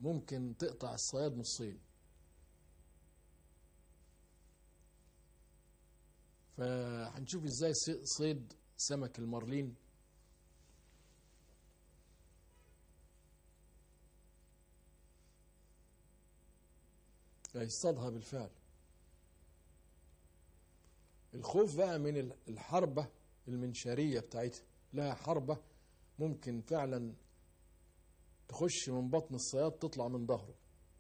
ممكن تقطع الصياد نصين فهنشوف ازاي صي- صيد سمك المارلين هيصطادها بالفعل الخوف بقى من ال- الحربة المنشارية بتاعتها لها حربة ممكن فعلا تخش من بطن الصياد تطلع من ظهره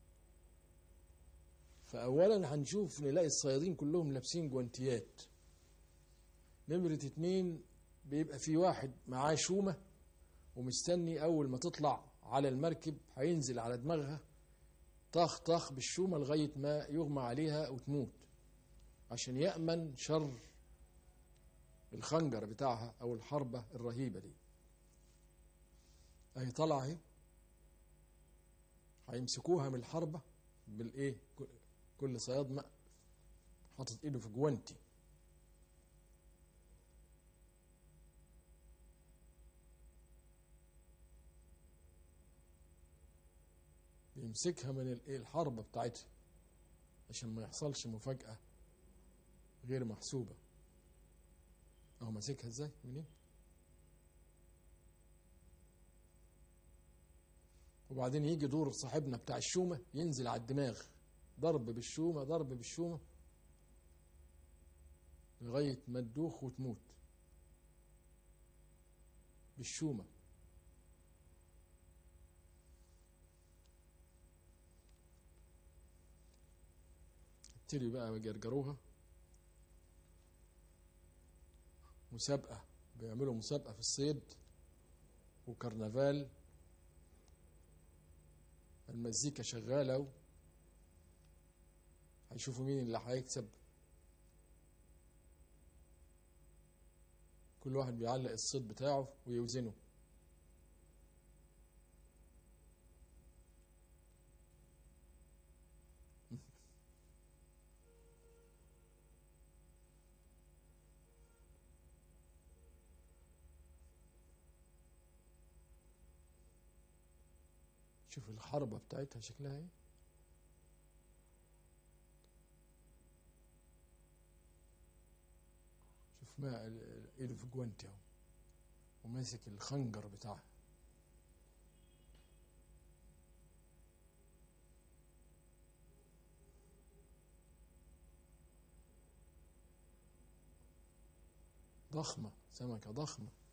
فأولا هنشوف نلاقي الصيادين كلهم لابسين جوانتيات نمرة اتنين بيبقى في واحد معاه شومة ومستني أول ما تطلع على المركب هينزل على دماغها طخ طخ بالشومة لغاية ما يغمى عليها وتموت عشان يأمن شر الخنجر بتاعها أو الحربة الرهيبة دي أهي طالعة أهي هيمسكوها من الحربة بالإيه كل- كل صياد ما حاطط إيده في جوانتي بيمسكها من الايه الحربة بتاعتها عشان ما يحصلش مفاجأة غير محسوبة اهو ماسكها ازاي منين وبعدين يجي دور صاحبنا بتاع الشومة ينزل على الدماغ ضرب بالشومة ضرب بالشومة لغاية ما تدوخ وتموت بالشومة ابتدوا بقى يجرجروها مسابقة بيعملوا مسابقة في الصيد وكرنفال المزيكا شغالة و... هيشوفوا مين اللي هيكسب كل واحد بيعلق الصيد بتاعه ويوزنه شوف الحربة بتاعتها شكلها ايه شوف ما ال- ال- ايده في جوانتي اهو وماسك الخنجر بتاعها ضخمة سمكة ضخمة